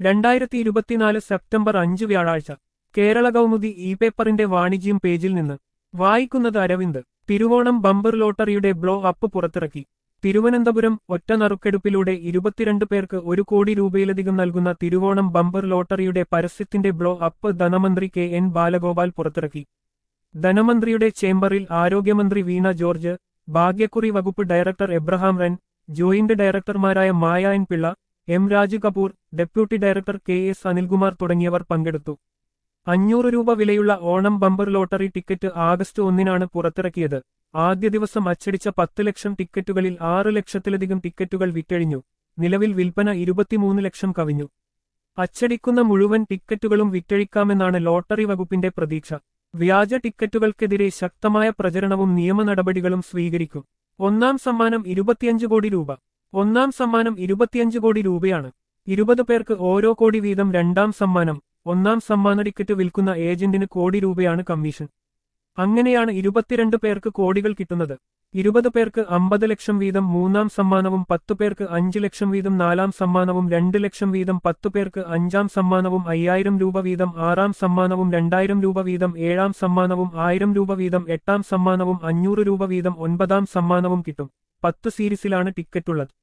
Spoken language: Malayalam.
രണ്ടായിരത്തി ഇരുപത്തിനാല് സെപ്റ്റംബർ അഞ്ച് വ്യാഴാഴ്ച കേരള കൗമുദി ഇ പേപ്പറിന്റെ വാണിജ്യം പേജിൽ നിന്ന് വായിക്കുന്നത് അരവിന്ദ് തിരുവോണം ബമ്പർ ലോട്ടറിയുടെ ബ്ലോ അപ്പ് പുറത്തിറക്കി തിരുവനന്തപുരം ഒറ്റ നറുക്കെടുപ്പിലൂടെ ഇരുപത്തിരണ്ട് പേർക്ക് ഒരു കോടി രൂപയിലധികം നൽകുന്ന തിരുവോണം ബമ്പർ ലോട്ടറിയുടെ പരസ്യത്തിന്റെ ബ്ലോ അപ്പ് ധനമന്ത്രി കെ എൻ ബാലഗോപാൽ പുറത്തിറക്കി ധനമന്ത്രിയുടെ ചേംബറിൽ ആരോഗ്യമന്ത്രി വീണ ജോർജ് ഭാഗ്യക്കുറി വകുപ്പ് ഡയറക്ടർ എബ്രഹാം റെൻ ജോയിന്റ് ഡയറക്ടർമാരായ Maya N Pillai M Raju Kapoor deputy director K S Anilkumar തുടങ്ങിയവർ പങ്കെടുത്തു അഞ്ഞൂറ് രൂപ വിലയുള്ള Onam bumper lottery ticket August ഒന്നിനാണ് പുറത്തിറക്കിയത് ആദ്യ ദിവസം അച്ചടിച്ച പത്ത് ലക്ഷം ടിക്കറ്റുകളിൽ ആറ് ലക്ഷത്തിലധികം ടിക്കറ്റുകൾ വിറ്റഴിഞ്ഞു നിലവിൽ വിൽപ്പന ഇരുപത്തിമൂന്ന് ലക്ഷം കവിഞ്ഞു അച്ചടിക്കുന്ന മുഴുവൻ ടിക്കറ്റുകളും വിറ്റഴിക്കാമെന്നാണ് ലോട്ടറി വകുപ്പിന്റെ പ്രതീക്ഷ വ്യാജ ടിക്കറ്റുകൾക്കെതിരെ ശക്തമായ പ്രചരണവും നിയമ നടപടികളും സ്വീകരിക്കും ഒന്നാം സമ്മാനം ഇരുപത്തിയഞ്ച് കോടി രൂപ ഒന്നാം സമ്മാനം ഇരുപത്തിയഞ്ച് കോടി രൂപയാണ് ഇരുപത് പേർക്ക് ഓരോ കോടി വീതം രണ്ടാം സമ്മാനം ഒന്നാം സമ്മാന ടിക്കറ്റ് വിൽക്കുന്ന ഏജന്റിന് കോടി രൂപയാണ് കമ്മീഷൻ അങ്ങനെയാണ് ഇരുപത്തിരണ്ട് പേർക്ക് കോടികൾ കിട്ടുന്നത് ഇരുപത് പേർക്ക് അമ്പത് ലക്ഷം വീതം മൂന്നാം സമ്മാനവും പത്തു പേർക്ക് അഞ്ച് ലക്ഷം വീതം നാലാം സമ്മാനവും രണ്ട് ലക്ഷം വീതം പത്തു പേർക്ക് അഞ്ചാം സമ്മാനവും അയ്യായിരം രൂപ വീതം ആറാം സമ്മാനവും രണ്ടായിരം രൂപ വീതം ഏഴാം സമ്മാനവും ആയിരം രൂപ വീതം എട്ടാം സമ്മാനവും അഞ്ഞൂറ് രൂപ വീതം ഒൻപതാം സമ്മാനവും കിട്ടും പത്ത് സീരീസിലാണ് ടിക്കറ്റുള്ളത്